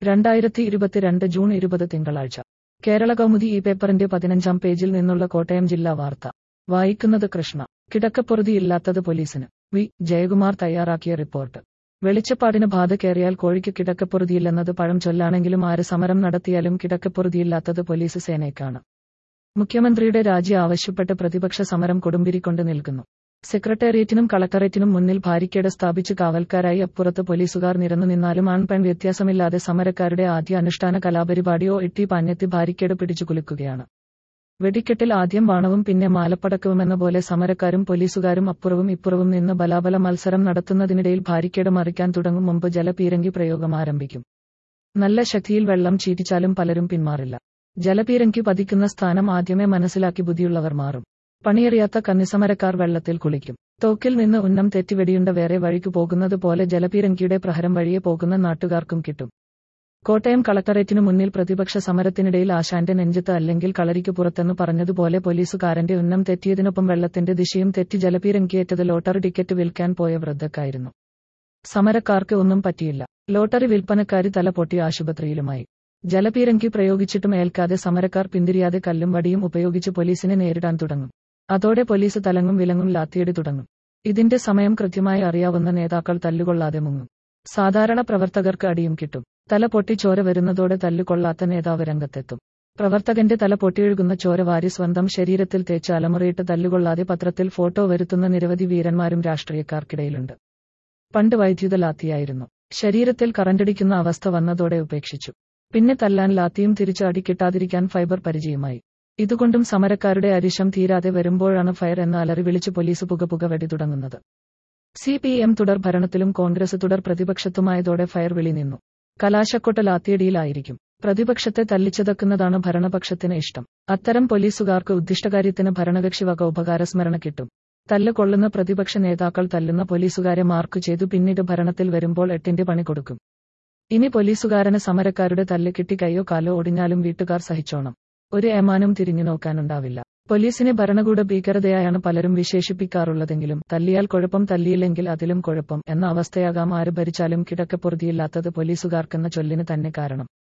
രണ്ടായിരത്തി ഇരുപത്തിരണ്ട് ജൂൺ ഇരുപത് തിങ്കളാഴ്ച കേരള കൗമുദി ഈ പേപ്പറിന്റെ പതിനഞ്ചാം പേജിൽ നിന്നുള്ള കോട്ടയം ജില്ലാ വാർത്ത വായിക്കുന്നത് കൃഷ്ണ കിടക്കപ്പൊറുതിയില്ലാത്തത് പോലീസിന് വി ജയകുമാർ തയ്യാറാക്കിയ റിപ്പോർട്ട് വെളിച്ചപ്പാടിന് ബാധ കയറിയാൽ കോഴിക്ക് കിടക്കപ്പൊറുതിയില്ലെന്നത് പഴം ചൊല്ലാണെങ്കിലും ആര് സമരം നടത്തിയാലും കിടക്കപ്പൊറുതിയില്ലാത്തത് പോലീസ് സേനയ്ക്കാണ് മുഖ്യമന്ത്രിയുടെ രാജി ആവശ്യപ്പെട്ട് പ്രതിപക്ഷ സമരം കൊടുമ്പിരിക്കൊണ്ട് നിൽക്കുന്നു സെക്രട്ടേറിയറ്റിനും കളക്ടറേറ്റിനും മുന്നിൽ ബാരിക്കേഡ് സ്ഥാപിച്ച് കാവൽക്കാരായി അപ്പുറത്ത് പോലീസുകാർ നിരന്നു നിന്നാലും ആൺപെൺ വ്യത്യാസമില്ലാതെ സമരക്കാരുടെ ആദ്യ അനുഷ്ഠാന കലാപരിപാടിയോ ഇട്ടി പാഞ്ഞെത്തി ബാരിക്കേഡ് പിടിച്ചു കുലുക്കുകയാണ് വെടിക്കെട്ടിൽ ആദ്യം ബാണവും പിന്നെ മാലപ്പടക്കവുമെന്ന പോലെ സമരക്കാരും പോലീസുകാരും അപ്പുറവും ഇപ്പുറവും നിന്ന് ബലാബല മത്സരം നടത്തുന്നതിനിടയിൽ ബാരിക്കേഡ് മറിക്കാൻ തുടങ്ങും മുമ്പ് ജലപീരങ്കി പ്രയോഗം ആരംഭിക്കും നല്ല ശക്തിയിൽ വെള്ളം ചീറ്റിച്ചാലും പലരും പിന്മാറില്ല ജലപീരങ്കി പതിക്കുന്ന സ്ഥാനം ആദ്യമേ മനസ്സിലാക്കി ബുദ്ധിയുള്ളവർ മാറും പണിയറിയാത്ത കന്നിസമരക്കാർ വെള്ളത്തിൽ കുളിക്കും തോക്കിൽ നിന്ന് ഉന്നം തെറ്റി വെടിയുണ്ട വേറെ വഴിക്കു പോകുന്നത് പോലെ ജലപീരങ്കിയുടെ പ്രഹരം വഴിയെ പോകുന്ന നാട്ടുകാർക്കും കിട്ടും കോട്ടയം കളക്ടറേറ്റിനു മുന്നിൽ പ്രതിപക്ഷ സമരത്തിനിടയിൽ ആശാന്റെ നെഞ്ചത്ത് അല്ലെങ്കിൽ കളരിക്ക് പുറത്തെന്ന് പറഞ്ഞതുപോലെ പോലീസുകാരന്റെ ഉന്നം തെറ്റിയതിനൊപ്പം വെള്ളത്തിന്റെ ദിശയും തെറ്റി ജലപീരങ്കിയേറ്റത് ലോട്ടറി ടിക്കറ്റ് വിൽക്കാൻ പോയ വൃദ്ധക്കായിരുന്നു സമരക്കാർക്ക് ഒന്നും പറ്റിയില്ല ലോട്ടറി വിൽപ്പനക്കാരി തല പൊട്ടി ആശുപത്രിയിലുമായി ജലപീരങ്കി പ്രയോഗിച്ചിട്ടും ഏൽക്കാതെ സമരക്കാർ പിന്തിരിയാതെ കല്ലും വടിയും ഉപയോഗിച്ച് പോലീസിനെ നേരിടാൻ തുടങ്ങും അതോടെ പോലീസ് തലങ്ങും വിലങ്ങും ലാത്തിയടി തുടങ്ങും ഇതിന്റെ സമയം കൃത്യമായി അറിയാവുന്ന നേതാക്കൾ തല്ലുകൊള്ളാതെ മുങ്ങും സാധാരണ പ്രവർത്തകർക്ക് അടിയും കിട്ടും തല പൊട്ടി ചോര വരുന്നതോടെ തല്ലുകൊള്ളാത്ത നേതാവ് രംഗത്തെത്തും പ്രവർത്തകന്റെ തല പൊട്ടിയൊഴുകുന്ന ചോര വാരി സ്വന്തം ശരീരത്തിൽ തേച്ച് അലമുറയിട്ട് തല്ലുകൊള്ളാതെ പത്രത്തിൽ ഫോട്ടോ വരുത്തുന്ന നിരവധി വീരന്മാരും രാഷ്ട്രീയക്കാർക്കിടയിലുണ്ട് പണ്ട് വൈദ്യുത ലാത്തിയായിരുന്നു ശരീരത്തിൽ കറണ്ടടിക്കുന്ന അവസ്ഥ വന്നതോടെ ഉപേക്ഷിച്ചു പിന്നെ തല്ലാൻ ലാത്തിയും തിരിച്ച് അടി കിട്ടാതിരിക്കാൻ ഫൈബർ പരിചയമായി ഇതുകൊണ്ടും സമരക്കാരുടെ അരിശം തീരാതെ വരുമ്പോഴാണ് ഫയർ എന്ന അലറി വിളിച്ച് പോലീസ് പുക പുക വെടി തുടങ്ങുന്നത് സി പി എം തുടർ ഭരണത്തിലും കോൺഗ്രസ് തുടർ പ്രതിപക്ഷത്തുമായതോടെ ഫയർ വിളി നിന്നു കലാശക്കൊട്ട ലാത്തിയടിയിലായിരിക്കും പ്രതിപക്ഷത്തെ തല്ലിച്ചതക്കുന്നതാണ് ഭരണപക്ഷത്തിന് ഇഷ്ടം അത്തരം പോലീസുകാർക്ക് ഉദ്ദിഷ്ടകാര്യത്തിന് ഭരണകക്ഷി വക ഉപകാരസ്മരണ കിട്ടും തല്ല് കൊള്ളുന്ന പ്രതിപക്ഷ നേതാക്കൾ തല്ലുന്ന പോലീസുകാരെ മാർക്ക് ചെയ്തു പിന്നീട് ഭരണത്തിൽ വരുമ്പോൾ എട്ടിന്റെ പണി കൊടുക്കും ഇനി പോലീസുകാരന് സമരക്കാരുടെ തല്ല് കിട്ടി കൈയോ കാലോ ഒടിഞ്ഞാലും വീട്ടുകാർ സഹിച്ചോണം ഒരു ഏമാനും തിരിഞ്ഞു നോക്കാനുണ്ടാവില്ല പോലീസിനെ ഭരണകൂട ഭീകരതയായാണ് പലരും വിശേഷിപ്പിക്കാറുള്ളതെങ്കിലും തല്ലിയാൽ കുഴപ്പം തല്ലിയില്ലെങ്കിൽ അതിലും കുഴപ്പം എന്ന അവസ്ഥയാകാം ആര് ഭരിച്ചാലും കിടക്കപ്പൊറുതിയില്ലാത്തത് പോലീസുകാർക്കെന്ന ചൊല്ലിന് തന്നെ കാരണം